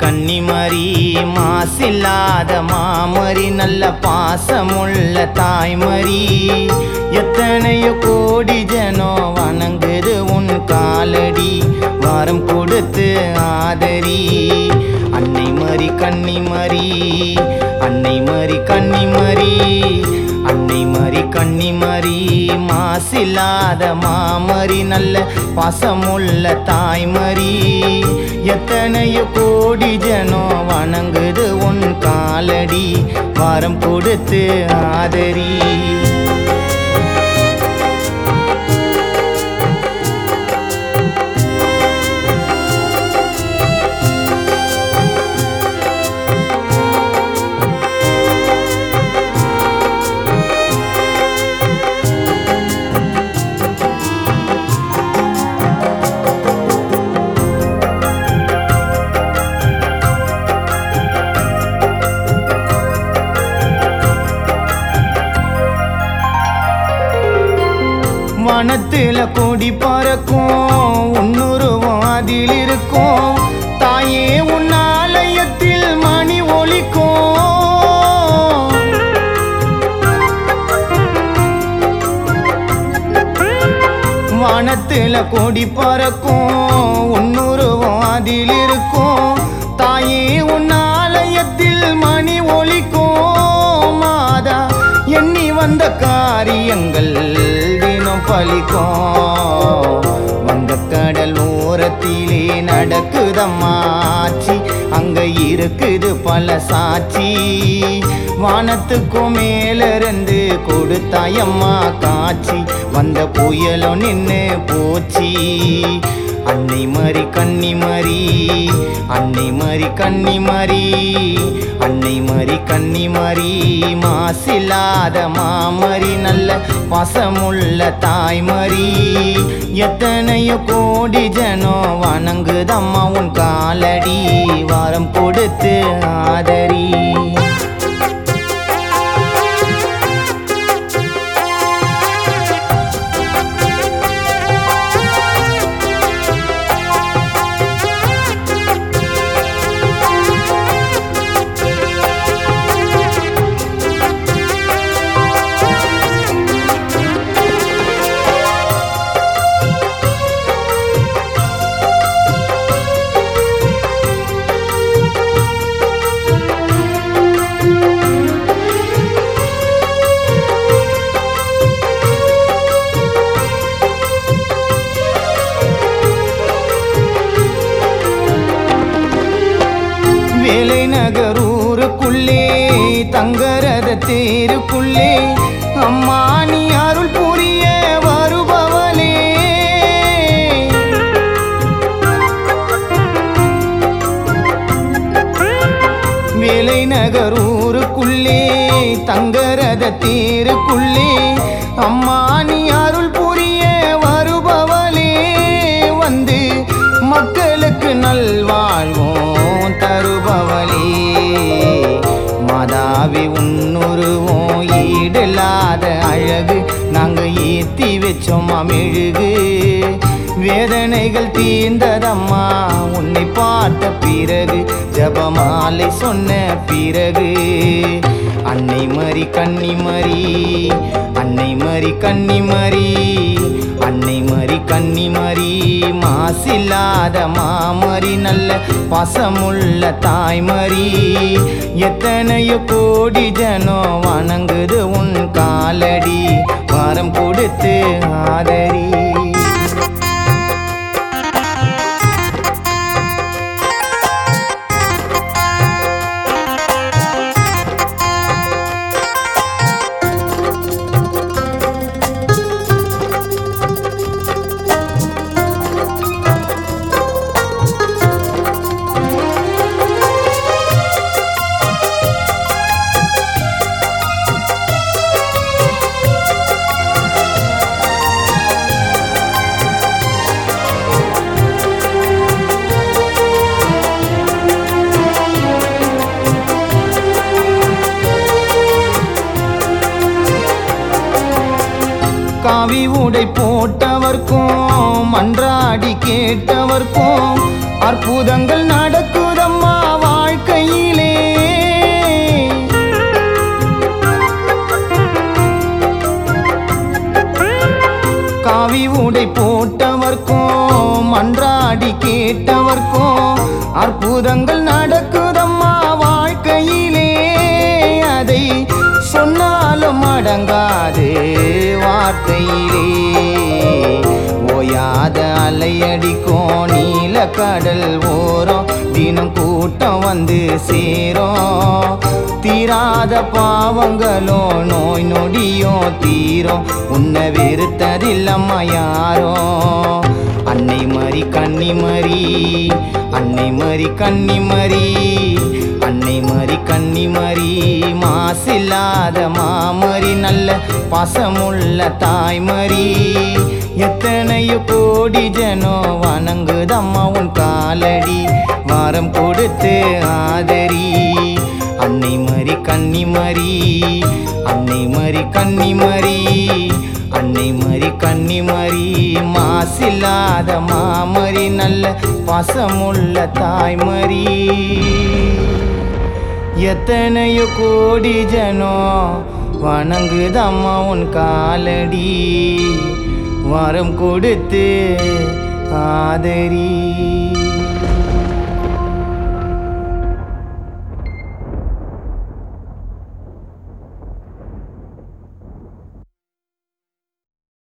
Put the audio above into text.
கன்னிமரி மாசில்லாத மாமரி நல்ல பாசமுள்ள தாய்மரி எத்தனையோ கோடி ஜனோ வணங்குது உன் காலடி வாரம் கொடுத்து ஆதரி அன்னை மரி கன்னிமரி அன்னை மரி கன்னிமரி அன்னை மரி கன்னிமரி மாசில்லாத மாமரி நல்ல பாசமுள்ள தாய்மரி எத்தனையோ கோடி ஜனோ வணங்குது உன் காலடி வாரம் கொடுத்து ஆதரி வனத்துல கொடி பறக்கும் உன்னுருவம் அதில் இருக்கும் தாயே உன் ஆலயத்தில் மணி ஒலிக்கும் வானத்துல கொடி பறக்கும் உன்னுருவம் அதில் இருக்கும் தாயே உன் ஆலயத்தில் மணி ஒலிக்கும் மாதா எண்ணி வந்த காரியங்கள் தினம் பலிக்கும் வங்க கடல் ஓரத்திலே நடக்குதம்மாச்சி அங்க இருக்குது பல சாட்சி வானத்துக்கும் மேலிருந்து கொடுத்தாயம்மா காட்சி வந்த புயலும் நின்னு போச்சு அன்னை மரி கன்னி மரி அன்னை மரி கன்னி மரி அன்னை மரி கன்னி மரி மாசில்லாத மாமரி நல்ல பாசமுள்ள தாய்மரி எத்தனையோ கோடி ஜனோ வணங்குதம்மா உன் காலடி வாரம் கொடுத்து ஆதரி வேலை நகரூருக்குள்ளே தங்கரத தேருக்குள்ளே அம்மா நீ அருள் புரிய வருபவளே வேலை நகரூருக்குள்ளே தங்கரத தேருக்குள்ளே அம்மா நீ அருள் புரிய வருபவளே வந்து மக்களுக்கு நல்வாழ்வோம் தருபவளே மாதாவி உன்னுருவோம் ஈடில்லாத அழகு நாங்க ஏத்தி வச்சோம் மெழுகு வேதனைகள் தீர்ந்ததம்மா உன்னை பார்த்த பிறகு ஜபமாலை சொன்ன பிறகு அன்னை மரி கன்னி மரி அன்னை மரி கன்னி மரி அன்னை மரி கன்னி மரி மாசில்லாத மாமரி நல்ல பாசமுள்ள தாய்மரி எத்தனையோ கோடி ஜனோ வணங்குது உன் காலடி வாரம் கொடுத்து ஆதரி காவி உடை போட்டவர்க்கும் மன்றாடி கேட்டவர்க்கும் அற்புதங்கள் நடக்குதம்மா அற்புதங்கள் நடக்குதம்மா வாழ்க்கையிலே அதை சொன்னாலும் அடங்காது வார்த்தையிலே ஓயாத அலையடிக்கும் நீல கடல் ஓரம் தினம் கூட்டம் வந்து சேரும் தீராத பாவங்களோ நோய் நொடியோ தீரும் உன்னை வெறுத்ததில்லம்மா யாரோ அன்னை மரி கன்னி மரி அன்னை மரி கன்னி மரி அன்னை மரி கன்னி மரி மாசில்லாத மாமரி நல்ல பாசமுள்ள தாய்மரி எத்தனையோ கோடி ஜனோ வணங்குதம்மா உன் காலடி வாரம் கொடுத்து ஆதரி அன்னை மரி கன்னி மரி அன்னை மரி கன்னி மரி அன்னை மரி கன்னி மரி மாசில்லாத மாமரி நல்ல பாசமுள்ள தாய்மரி எத்தனையோ கோடி ஜனோ வணங்குதம்மா உன் காலடி வரம் கொடுத்து ஆதரி